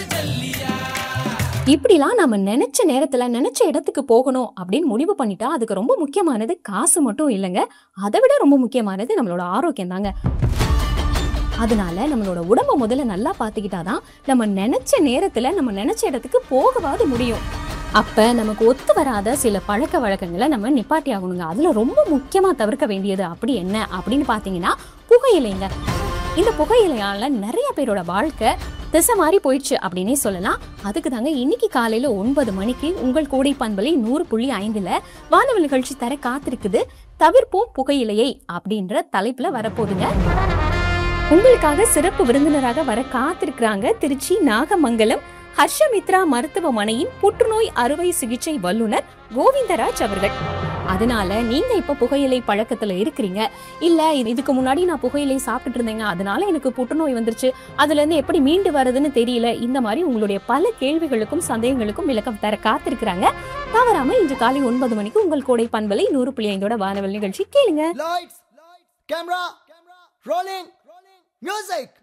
இப்படிலாம் நம்ம நினைச்ச நேரத்துல நினைச்ச இடத்துக்கு போகணும் அப்படின்னு முடிவு பண்ணிட்டா அதுக்கு ரொம்ப முக்கியமானது காசு மட்டும் இல்லைங்க அதை விட ரொம்ப முக்கியமானது நம்மளோட ஆரோக்கியம் தாங்க அதனால நம்மளோட உடம்ப முதல்ல நல்லா பார்த்துக்கிட்டாதான் நம்ம நினைச்ச நேரத்துல நம்ம நினைச்ச இடத்துக்கு போகவாது முடியும் அப்ப நமக்கு ஒத்து வராத சில பழக்க வழக்கங்களை நம்ம நிப்பாட்டி ஆகணுங்க அதுல ரொம்ப முக்கியமா தவிர்க்க வேண்டியது அப்படி என்ன அப்படின்னு பாத்தீங்கன்னா புகையிலைங்க இந்த புகையிலையால நிறைய பேரோட வாழ்க்கை திசை மாறி போயிடுச்சு அப்படின்னே சொல்லலாம் அதுக்கு தாங்க இன்னைக்கு காலையில ஒன்பது மணிக்கு உங்கள் கோடை பண்பலை நூறு புள்ளி ஐந்துல வானவல் நிகழ்ச்சி தர காத்திருக்குது தவிர்ப்போம் புகையிலையை அப்படின்ற தலைப்புல வரப்போகுதுங்க உங்களுக்காக சிறப்பு விருந்தினராக வர காத்திருக்கிறாங்க திருச்சி நாகமங்கலம் ஹர்ஷமித்ரா மருத்துவமனையின் புற்றுநோய் அறுவை சிகிச்சை வல்லுனர் கோவிந்தராஜ் அவர்கள் அதனால நீங்க இப்ப புகையிலை பழக்கத்துல இருக்கிறீங்க இல்ல இது- இதுக்கு முன்னாடி நான் புகையிலை சாப்பிட்டுட்டு இருந்தேங்க அதனால எனக்கு புற்றுநோய் வந்துருச்சு அதுல இருந்து எப்படி மீண்டு வர்றதுன்னு தெரியல இந்த மாதிரி உங்களுடைய பல கேள்விகளுக்கும் சந்தேகங்களுக்கும் விளக்கம் தர காத்திருக்கிறாங்க தவறாம இன்று காலை ஒன்பது மணிக்கு உங்கள் கோடை பண்பலை நூறு புள்ளி ஐந்தோட வானவல் நிகழ்ச்சி கேளுங்க Lights, camera, rolling, music.